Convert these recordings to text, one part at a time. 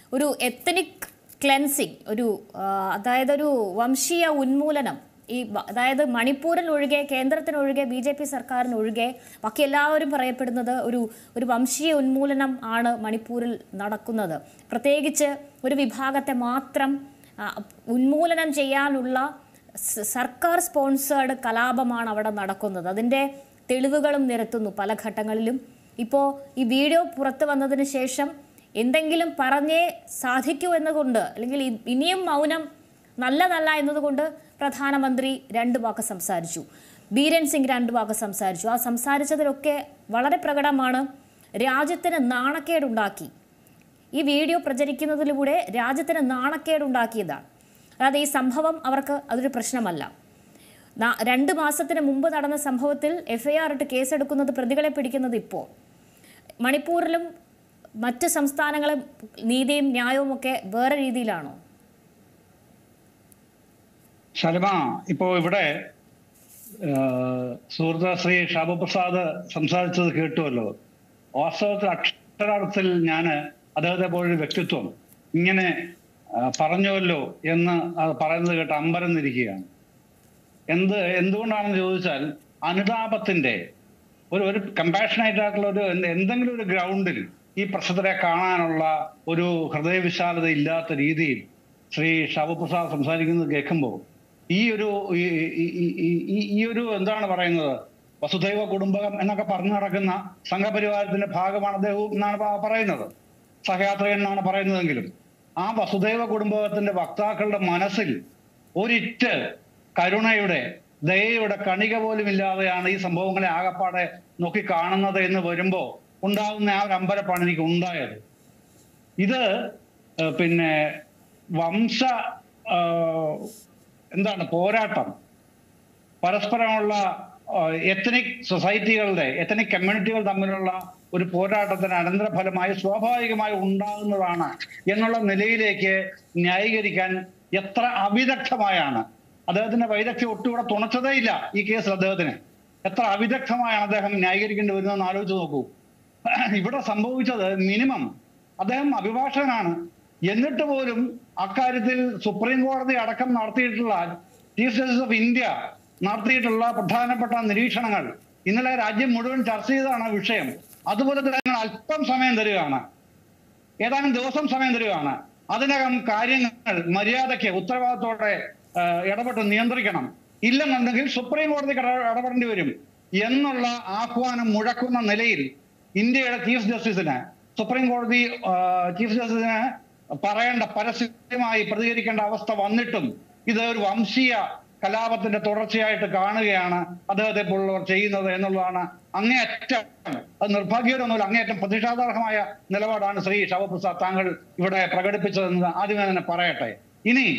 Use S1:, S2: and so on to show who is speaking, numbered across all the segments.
S1: ഒരു ethnic cleansing ഒരു ആ, അതായത് ഒരു വംശീയ ഉന്മൂലനം ഈ വ- അതായത് മണിപ്പൂരിൽ ഒഴികെ കേന്ദ്രത്തിനൊഴികെ ബി ജെ പി സർക്കാരിനൊഴികെ ബാക്കി എല്ലാവരും പറയപ്പെടുന്നത് ഒരു ഒരു വംശീയ ഉന്മൂലനം ആണ് മണിപ്പൂരിൽ നടക്കുന്നത് പ്രത്യേകിച്ച് ഒരു വിഭാഗത്തെ മാത്രം ആ, ഉന്മൂലനം ചെയ്യാനുള്ള സ- സർക്കാർ സ്പോൺസേർഡ് കലാപമാണ് അവിടെ നടക്കുന്നത് അതിൻ്റെ തെളിവുകളും നിരത്തുന്നു പല ഘട്ടങ്ങളിലും ഇപ്പോൾ ഈ വീഡിയോ പുറത്തു വന്നതിന് ശേഷം എന്തെങ്കിലും പറഞ്ഞേ സാധിക്കൂ എന്നുകൊണ്ട് അല്ലെങ്കിൽ ഇ- ഇനിയും മൗനം നല്ലതല്ല എന്നതുകൊണ്ട് പ്രധാനമന്ത്രി രണ്ട് വാക്ക് സംസാരിച്ചു ബീരൻ സിംഗ് രണ്ട് വാക്ക് സംസാരിച്ചു ആ സംസാരിച്ചതിലൊക്കെ വളരെ പ്രകടമാണ് രാജ്യത്തിന് നാണക്കേടുണ്ടാക്കി ഈ വീഡിയോ പ്രചരിക്കുന്നതിലൂടെ രാജ്യത്തിന് നാണക്കേടുണ്ടാക്കിയതാണ് അതായത് ഈ സംഭവം അവർക്ക് അതൊരു പ്രശ്നമല്ല നാ- രണ്ട് മാസത്തിന് മുമ്പ് നടന്ന സംഭവത്തിൽ എഫ്ഐആർ ഇട്ട് കേസെടുക്കുന്നത് പ്രതികളെ പിടിക്കുന്നത് ഇപ്പോൾ മണിപ്പൂരിലും മറ്റ് സംസ്ഥാനങ്ങളും നീതിയും ന്യായവും ഒക്കെ വേറെ രീതിയിലാണോ
S2: ശലമ ഇപ്പോ ഇവിടെ ആഹ്, സുഹൃത്ത് ശ്രീ ഷാബു പ്രസാദ് സംസാരിച്ചത് കേട്ടുവല്ലോ വാസ്തവത്തിൽ അക്ഷരാർത്ഥത്തിൽ ഞാൻ അദ്ദേഹത്തെ പോലൊരു വ്യക്തിത്വം ഇങ്ങനെ ആഹ്, പറഞ്ഞുവല്ലോ എന്ന് അത് പറയുന്നത് കേട്ട് അമ്പരന്നിരിക്കുകയാണ് എന്ത് എന്തുകൊണ്ടാണെന്ന് ചോദിച്ചാൽ അനുതാപത്തിന്റെ ഒരു ഒരു കമ്പാഷനേറ്റ് ആയിട്ടുള്ള ഒരു എന്ത് എന്തെങ്കിലും ഒരു ഗ്രൗണ്ടിൽ ഈ പ്രശ്നത്തിനെ കാണാനുള്ള ഒരു ഹൃദയവിശാലത ഇല്ലാത്ത രീതിയിൽ ശ്രീ ഷാബു പ്രസാദ് സംസാരിക്കുന്നത് കേൾക്കുമ്പോൾ ഈ ഒരു ഈ- ഈ- ഈ- ഈ- ഈ- ഈ ഒരു എന്താണ് പറയുന്നത് വസുദൈവ കുടുംബകം എന്നൊക്കെ പറഞ്ഞു നടക്കുന്ന സംഘപരിവാരത്തിന്റെ ഭാഗമാണ് അദ്ദേഹം എന്നാണ് പ- പറയുന്നത് സഹയാത്രികൻ എന്നാണ് പറയുന്നതെങ്കിലും ആ വസുദൈവ കുടുംബത്തിന്റെ വക്താക്കളുടെ മനസ്സിൽ ഒരിറ്റ് കരുണയുടെ ദയയുടെ കണിക പോലും ഇല്ലാതെയാണ് ഈ സംഭവങ്ങളെ ആകപ്പാടെ നോക്കി കാണുന്നത് എന്ന് വരുമ്പോ ഉണ്ടാകുന്ന ആ ഒരു അമ്പരപ്പാണ് എനിക്ക് ഉണ്ടായത് ഇത് ഏഹ്, പിന്നെ വംശ ഏഹ്, എന്താണ് പോരാട്ടം പരസ്പരമുള്ള എത്തനിക് സൊസൈറ്റികളുടെ എത്തനിക് കമ്മ്യൂണിറ്റികൾ തമ്മിലുള്ള ഒരു പോരാട്ടത്തിന് അനന്തരഫലമായി സ്വാഭാവികമായി ഉണ്ടാകുന്നതാണ് എന്നുള്ള നിലയിലേക്ക് ന്യായീകരിക്കാൻ എത്ര അവിദഗ്ധമായാണ് അദ്ദേഹത്തിന്റെ വൈദഗ്ധ്യം ഒട്ടും ഇവിടെ തുണച്ചതേയില്ല ഈ കേസിൽ അദ്ദേഹത്തിന് എത്ര അവിദഗ്ധമായാണ് അദ്ദേഹം ന്യായീകരിക്കേണ്ടി വരുന്നതെന്ന് ആലോചിച്ച് നോക്കൂ ഇവിടെ സംഭവിച്ചത് മിനിമം അദ്ദേഹം അഭിഭാഷകനാണ് എന്നിട്ട് പോലും അക്കാര്യത്തിൽ സുപ്രീം കോടതി അടക്കം നടത്തിയിട്ടുള്ള ചീഫ് ജസ്റ്റിസ് ഓഫ് ഇന്ത്യ നടത്തിയിട്ടുള്ള പ്രധാനപ്പെട്ട നിരീക്ഷണങ്ങൾ ഇന്നലെ രാജ്യം മുഴുവൻ ചർച്ച ചെയ്തതാണ് ആ വിഷയം അതുപോലെ തന്നെ ഞങ്ങൾ അല്പം സമയം തരികയാണ് ഏതാനും ദിവസം സമയം തരികയാണ് അതിനകം കാര്യങ്ങൾ മര്യാദയ്ക്ക് ഉത്തരവാദിത്തോടെ ആ, ഇടപെട്ട് നിയന്ത്രിക്കണം ഇല്ലെന്നുണ്ടെങ്കിൽ സുപ്രീം കോടതിക്ക് ഇട- ഇടപെടേണ്ടി വരും എന്നുള്ള ആഹ്വാനം മുഴക്കുന്ന നിലയിൽ ഇന്ത്യയുടെ ചീഫ് ജസ്റ്റിസിന് സുപ്രീം കോടതി ആ, ചീഫ് ജസ്റ്റിസിന് പറയേണ്ട പരസ്യമായി പ്രതികരിക്കേണ്ട അവസ്ഥ വന്നിട്ടും ഇത് ഒരു വംശീയ കലാപത്തിന്റെ തുടർച്ചയായിട്ട് കാണുകയാണ് അദ്ദേഹത്തെ പോലുള്ളവർ ചെയ്യുന്നത് എന്നുള്ളതാണ് അങ്ങേയറ്റം അത് നിർഭാഗ്യകരമൊന്നുമില്ല അങ്ങേയറ്റം പ്രതിഷേധാർഹമായ നിലപാടാണ് ശ്രീ ശവപ്രസാദ് താങ്കൾ ഇവിടെ പ്രകടിപ്പിച്ചതെന്ന് ആദ്യമേ തന്നെ പറയട്ടെ ഇനി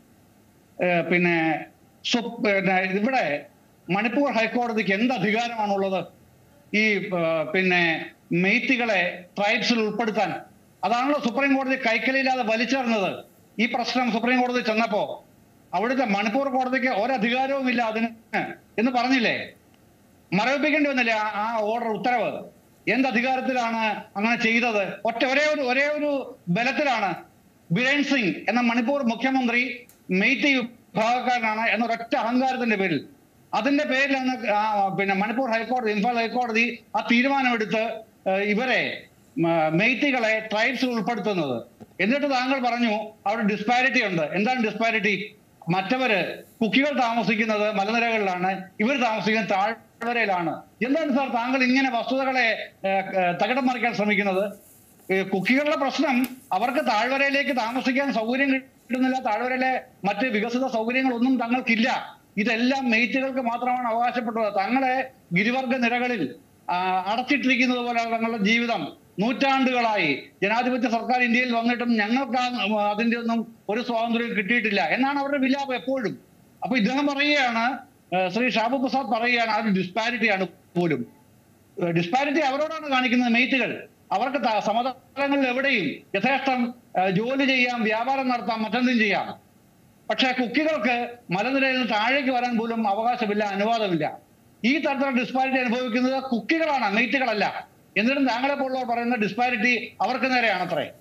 S2: ഏഹ് പിന്നെ സു- പിന്നെ ഇവിടെ മണിപ്പൂർ ഹൈക്കോടതിക്ക് എന്ത് അധികാരമാണുള്ളത് ഈ ഏഹ് പിന്നെ മെയ്ത്തികളെ ട്രൈബ്സിൽ ഉൾപ്പെടുത്താൻ അതാണല്ലോ സുപ്രീം കോടതി കൈക്കലില്ലാതെ വലിച്ചെറിഞ്ഞത് ഈ പ്രശ്നം സുപ്രീം കോടതി ചെന്നപ്പോ അവിടുത്തെ മണിപ്പൂർ കോടതിക്ക് ഒരധികാരവും ഇല്ല അതിന് എന്ന് പറഞ്ഞില്ലേ മരവിപ്പിക്കേണ്ടി വന്നില്ലേ ആ- ആ ഓർഡർ ഉത്തരവ് എന്ത് അധികാരത്തിലാണ് അങ്ങനെ ചെയ്തത് ഒറ്റ ഒരേ ഒരു ഒരേ ഒരു ബലത്തിലാണ് ബിരേൻ സിംഗ് എന്ന മണിപ്പൂർ മുഖ്യമന്ത്രി മെയ്റ്റി വിഭാഗക്കാരനാണ് എന്നൊരൊറ്റ അഹങ്കാരത്തിന്റെ പേരിൽ അതിന്റെ പേരിലാണ് ആ, പിന്നെ മണിപ്പൂർ ഹൈക്കോടതി ഇംഫാൽ ഹൈക്കോടതി ആ തീരുമാനമെടുത്ത് ഏഹ്, ഇവരെ മ- മെയ്ത്തികളെ ട്രൈബ്സിൽ ഉൾപ്പെടുത്തുന്നത് എന്നിട്ട് താങ്കൾ പറഞ്ഞു അവിടെ ഡിസ്പാരിറ്റി ഉണ്ട് എന്താണ് ഡിസ്പാരിറ്റി മറ്റവര് കുക്കികൾ താമസിക്കുന്നത് മലനിരകളിലാണ് ഇവർ താമസിക്കുന്നത് താഴ്വരയിലാണ് എന്താണ് സാർ താങ്കൾ ഇങ്ങനെ വസ്തുതകളെ ഏഹ്, ഏഹ്, തകിടം മറിക്കാൻ ശ്രമിക്കുന്നത് ഏഹ്, കുക്കികളുടെ പ്രശ്നം അവർക്ക് താഴ്വരയിലേക്ക് താമസിക്കാൻ സൗകര്യം കിട്ടുന്നില്ല താഴ്വരയിലെ മറ്റ് വികസിത സൗകര്യങ്ങളൊന്നും തങ്ങൾക്കില്ല ഇതെല്ലാം മെയ്റ്റുകൾക്ക് മാത്രമാണ് അവകാശപ്പെട്ടത് തങ്ങളെ ഗിരിവർഗ നിരകളിൽ ആ, അടച്ചിട്ടിരിക്കുന്നത് പോലെ തങ്ങളുടെ ജീവിതം നൂറ്റാണ്ടുകളായി ജനാധിപത്യ സർക്കാർ ഇന്ത്യയിൽ വന്നിട്ടും ഞങ്ങൾക്ക് ആ, അതിന്റെ ഒന്നും ഒരു സ്വാതന്ത്ര്യം കിട്ടിയിട്ടില്ല എന്നാണ് അവരുടെ വിലാപം എപ്പോഴും അപ്പൊ ഇദ്ദേഹം പറയുകയാണ് ഏഹ്, ശ്രീ ഷാബു പ്രസാദ് പറയുകയാണ് അത് ഡിസ്പാരിറ്റിയാണ് പോലും ഡിസ്പാരിറ്റി അവരോടാണ് കാണിക്കുന്നത് മെയ്റ്റുകൾ അവർക്ക് ത- സമതലങ്ങളിൽ എവിടെയും യഥേഷ്ടം ഏഹ്, ജോലി ചെയ്യാം വ്യാപാരം നടത്താം മറ്റെന്തും ചെയ്യാം പക്ഷെ കുക്കികൾക്ക് മലനിരയിൽ നിന്ന് താഴേക്ക് വരാൻ പോലും അവകാശമില്ല അനുവാദമില്ല ഈ തരത്തിലുള്ള ഡിസ്പാരിറ്റി അനുഭവിക്കുന്നത് കുക്കികളാണ് മെയ്റ്റുകളല്ല എന്നിട്ടും താങ്കളെ പോലുള്ളവർ പറയുന്ന ഡിസ്പാരിറ്റി അവർക്ക് നേരെയാണത്രേ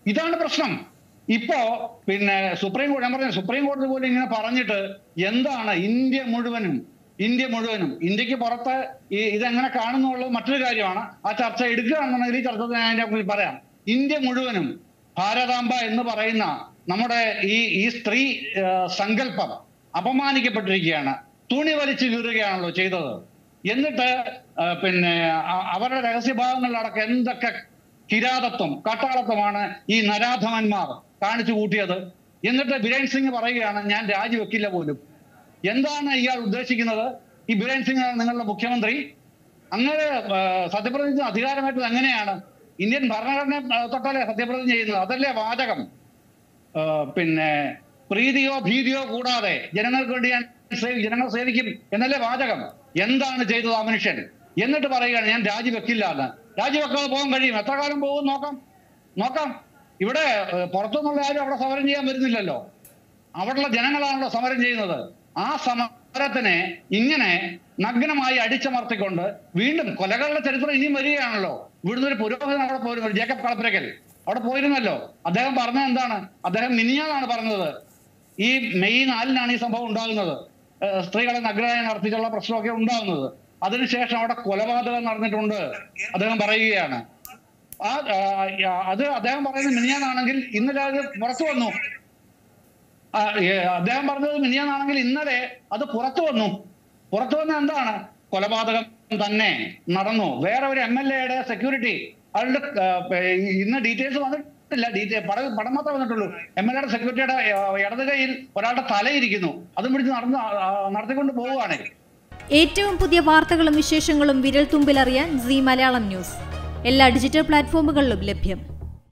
S2: ഇതാണ് പ്രശ്നം ഇപ്പോ പിന്നെ സുപ്രീം കോടതി ഞാൻ പറഞ്ഞ സുപ്രീം കോടതി പോലും ഇങ്ങനെ പറഞ്ഞിട്ട് എന്താണ് ഇന്ത്യ മുഴുവനും ഇന്ത്യ മുഴുവനും ഇന്ത്യക്ക് പുറത്ത് ഈ ഇതെങ്ങനെ കാണുന്നുള്ളത് മറ്റൊരു കാര്യമാണ് ആ ചർച്ച എടുക്കുകയാണെന്നുണ്ടെങ്കിൽ ഈ ചർച്ച ഞാൻ അതിനെ കുറിച്ച് പറയാം ഇന്ത്യ മുഴുവനും ഭാരതാംബ എന്ന് പറയുന്ന നമ്മുടെ ഈ ഈ സ്ത്രീ ആ, സങ്കല്പം അപമാനിക്കപ്പെട്ടിരിക്കുകയാണ് തുണി വലിച്ചു കീറുകയാണല്ലോ ചെയ്തത് എന്നിട്ട് ആ, പിന്നെ അ- അവരുടെ രഹസ്യഭാഗങ്ങളിലടക്കം എന്തൊക്കെ കിരാതത്വം കാട്ടാളത്വമാണ് ഈ നരാധമന്മാർ കാണിച്ചു കൂട്ടിയത് എന്നിട്ട് ബിരേൻ സിംഗ് പറയുകയാണ് ഞാൻ രാജിവെക്കില്ല പോലും എന്താണ് ഇയാൾ ഉദ്ദേശിക്കുന്നത് ഈ ബിരേൻ സിംഗ് ആണ് നിങ്ങളുടെ മുഖ്യമന്ത്രി അങ്ങനെ ആ, സത്യപ്രതിജ്ഞ അധികാരമായിട്ട് എങ്ങനെയാണ് ഇന്ത്യൻ ഭരണഘടന ആ, തൊട്ടല്ലേ സത്യപ്രതിജ്ഞ ചെയ്യുന്നത് അതല്ലേ വാചകം ആ, പിന്നെ പ്രീതിയോ ഭീതിയോ കൂടാതെ ജനങ്ങൾക്ക് വേണ്ടി ഞാൻ സേവി- ജനങ്ങളെ സേവിക്കും എന്നല്ലേ വാചകം എന്താണ് ചെയ്തത് ആ മനുഷ്യൻ എന്നിട്ട് പറയുകയാണ് ഞാൻ രാജിവെക്കില്ല എന്ന് രാജിവെക്കാതെ പോകാൻ കഴിയും എത്ര കാലം പോകും നോക്കാം നോക്കാം ഇവിടെ ഏഹ്, പുറത്തുനിന്നുള്ള ആരും അവിടെ സമരം ചെയ്യാൻ വരുന്നില്ലല്ലോ അവിടെയുള്ള ജനങ്ങളാണല്ലോ സമരം ചെയ്യുന്നത് ആ സമരത്തിനെ ഇങ്ങനെ നഗ്നമായി അടിച്ചമർത്തിക്കൊണ്ട് വീണ്ടും കൊലകളുടെ ചരിത്രം ഇനിയും വരികയാണല്ലോ ഇവിടുന്ന് ഒരു പുരോഹിതൻ അവിടെ പോയിരുന്നു ജേക്കബ് കളപ്പുരക്കൽ അവിടെ പോയിരുന്നല്ലോ അദ്ദേഹം പറഞ്ഞത് എന്താണ് അദ്ദേഹം മിനിഞ്ഞാന്നാണ് പറഞ്ഞത് ഈ മെയ് നാലിനാണ് ഈ സംഭവം ഉണ്ടാകുന്നത് ഏഹ് സ്ത്രീകളെ നഗ്നമായി നടത്തിയിട്ടുള്ള പ്രശ്നമൊക്കെ ഉണ്ടാകുന്നത് അതിനുശേഷം അവിടെ കൊലപാതകം നടന്നിട്ടുണ്ട് അദ്ദേഹം പറയുകയാണ് ആ ആ, അത് അദ്ദേഹം പറയുന്നത് മിനിഞ്ഞാന്നാണെങ്കിൽ ഇന്നലെ അത് പുറത്തു വന്നു ആ, ഏ, അദ്ദേഹം പറഞ്ഞത് മിനിഞ്ഞാന്നാണെങ്കിൽ ഇന്നലെ അത് പുറത്തു വന്നു പുറത്തു വന്ന എന്താണ് കൊലപാതകം തന്നെ നടന്നു വേറെ ഒരു എം എൽ എയുടെ സെക്യൂരിറ്റി അവരുടെ ആ, പേ- ഇന്ന് ഡീറ്റെയിൽസ് വന്നിട്ടില്ല ഡീറ്റെയിൽ പടം പടം മാത്രമേ വന്നിട്ടുള്ളൂ എം എൽ എയുടെ സെക്യൂരിറ്റിയുടെ ഇടത് കൈയിൽ ഒരാളുടെ തലയിരിക്കുന്നു അതും പിടിച്ച് നടന്ന് ആ, ആ, നടത്തിക്കൊണ്ട് പോവുകയാണ്
S3: ഏറ്റവും പുതിയ വാർത്തകളും വിശേഷങ്ങളും വിരൽ തുമ്പിലറിയാൻ സി മലയാളം ന്യൂസ് എല്ലാ ഡിജിറ്റൽ പ്ലാറ്റ്ഫോമുകളിലും ലഭ്യം